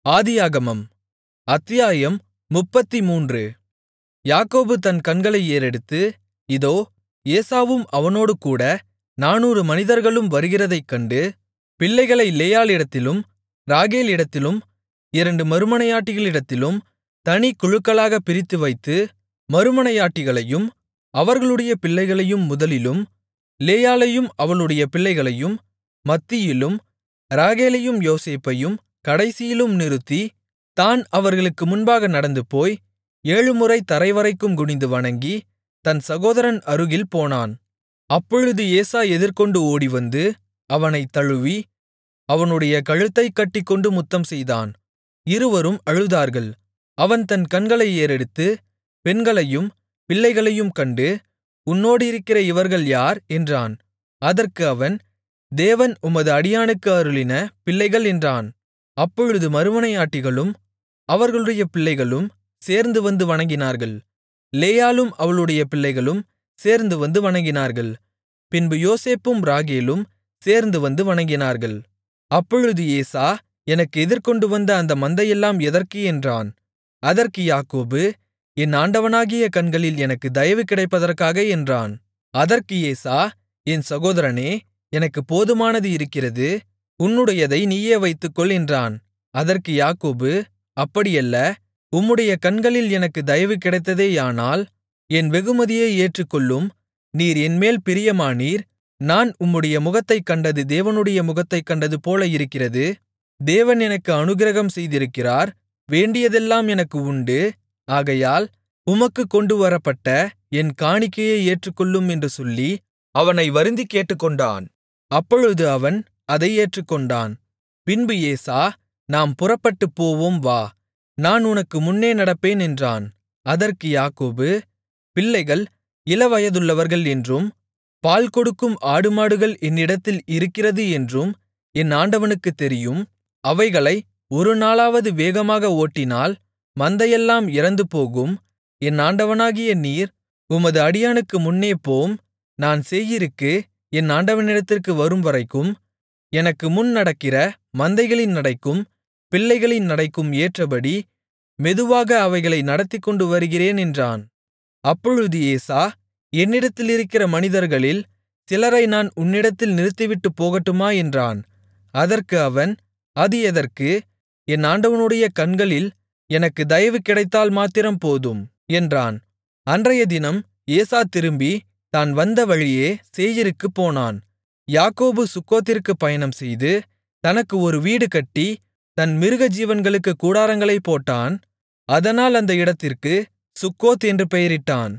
ஆதியாகமம் அத்தியாயம் முப்பத்துமூன்று யாக்கோபு தன் கண்களை ஏறெடுத்து இதோ ஏசாவும் அவனோடுகூட நானூறு மனிதர்களும் வருகிறதைக் கண்டு பிள்ளைகளை லேயாளிடத்திலும் ராகேலிடத்திலும் இரண்டு மறுமனையாட்டிகளிடத்திலும் தனிக் குழுக்களாகப் பிரித்துவைத்து மறுமனையாட்டிகளையும் அவர்களுடைய பிள்ளைகளையும் முதலிலும் லேயாளையும் அவளுடைய பிள்ளைகளையும் மத்தியிலும் ராகேலையும் யோசேப்பையும் கடைசியிலும் நிறுத்தி தான் அவர்களுக்கு முன்பாக நடந்துபோய் ஏழுமுறை தரைவரைக்கும் குனிந்து வணங்கி தன் சகோதரன் அருகில் போனான் அப்பொழுது ஏசா எதிர்கொண்டு ஓடிவந்து அவனைத் தழுவி அவனுடைய கழுத்தைக் கட்டிக்கொண்டு முத்தம்செய்தான் இருவரும் அழுதார்கள் அவன் தன் கண்களை ஏறெடுத்து பெண்களையும் பிள்ளைகளையும் கண்டு உன்னோடிருக்கிற இவர்கள் யார் என்றான் அதற்கு அவன் தேவன் உமது அடியானுக்கு அருளின பிள்ளைகள் என்றான் அப்பொழுது மறுமனையாட்டிகளும் அவர்களுடைய பிள்ளைகளும் சேர்ந்து வந்து வணங்கினார்கள் லேயாளும் அவளுடைய பிள்ளைகளும் சேர்ந்து வந்து வணங்கினார்கள் பின்பு யோசேப்பும் ராகேலும் சேர்ந்து வந்து வணங்கினார்கள் அப்பொழுது ஏசா எனக்கு எதிர்கொண்டு வந்த அந்த மந்தையெல்லாம் எதற்கு என்றான் அதற்கு யாக்கோபு என் ஆண்டவனாகிய கண்களில் எனக்கு தயவு கிடைப்பதற்காக என்றான் அதற்கு ஏசா என் சகோதரனே எனக்குப் போதுமானது இருக்கிறது உன்னுடையதை நீயே வைத்துக்கொள் என்றான் அதற்கு யாக்கோபு அப்படியல்ல உம்முடைய கண்களில் எனக்கு தயவு கிடைத்ததேயானால் என் வெகுமதியை ஏற்றுக்கொள்ளும் நீர் என்மேல் பிரியமானீர் நான் உம்முடைய முகத்தைக் கண்டது தேவனுடைய முகத்தைக் கண்டது போல இருக்கிறது தேவன் எனக்கு அனுக்கிரகம் செய்திருக்கிறார் வேண்டியதெல்லாம் எனக்கு உண்டு ஆகையால் உமக்குக் கொண்டுவரப்பட்ட என் காணிக்கையை ஏற்றுக்கொள்ளும் என்று சொல்லி அவனை வருந்திக் கேட்டுக்கொண்டான் அப்பொழுது அவன் அதை ஏற்றுக்கொண்டான் பின்பு ஏசா நாம் புறப்பட்டுப் போவோம் வா நான் உனக்கு முன்னே நடப்பேன் என்றான் அதற்கு யாக்கோபு பிள்ளைகள் இளவயதுள்ளவர்கள் என்றும் பால் கொடுக்கும் ஆடுமாடுகள் என்னிடத்தில் இருக்கிறது என்றும் என் ஆண்டவனுக்குத் தெரியும் அவைகளை ஒரு நாளாவது வேகமாக ஓட்டினால் மந்தையெல்லாம் இறந்துபோகும் என் ஆண்டவனாகிய நீர் உமது அடியானுக்கு முன்னே போம் நான் சேயீருக்கு என் ஆண்டவனிடத்திற்கு வரும்வரைக்கும் எனக்கு முன் நடக்கிற மந்தைகளின் நடைக்கும் பிள்ளைகளின் நடைக்கும் ஏற்றபடி மெதுவாக அவைகளை நடத்திக்கொண்டு வருகிறேன் என்றான் அப்பொழுது ஏசா என்னிடத்தில் இருக்கிற மனிதர்களில் சிலரை நான் உன்னிடத்தில் நிறுத்திவிட்டுப் போகட்டுமா என்றான் அதற்கு அவன் அது எதற்கு என் ஆண்டவனுடைய கண்களில் எனக்கு தயவு கிடைத்தால் மாத்திரம் போதும் என்றான் அன்றையதினம் ஏசா திரும்பி தான் வந்த வழியே சேயீருக்குப் போனான் யாக்கோபு சுக்கோத்திற்குப் பயணம்செய்து தனக்கு ஒரு வீடு கட்டி தன் மிருகஜீவன்களுக்குக் கூடாரங்களைப் போட்டான் அதனால் அந்த இடத்திற்கு சுக்கோத் என்று பெயரிட்டான்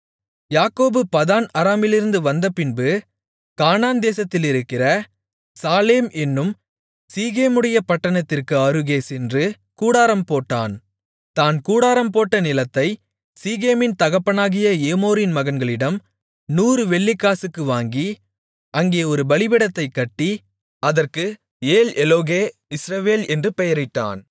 யாக்கோபு பதான் அராமிலிருந்து வந்தபின்பு கானான் தேசத்திலிருக்கிற சாலேம் என்னும் சீகேமுடைய பட்டணத்திற்கு அருகே சென்று கூடாரம் போட்டான் தான் கூடாரம் போட்ட நிலத்தை சீகேமின் தகப்பனாகிய ஏமோரின் மகன்களிடம் நூறு வெள்ளிக்காசுக்கு வாங்கி அங்கே ஒரு பலிபீடத்தைக் கட்டி அதற்கு ஏல் எலோகே இஸ்ரவேல் என்று பெயரிட்டான்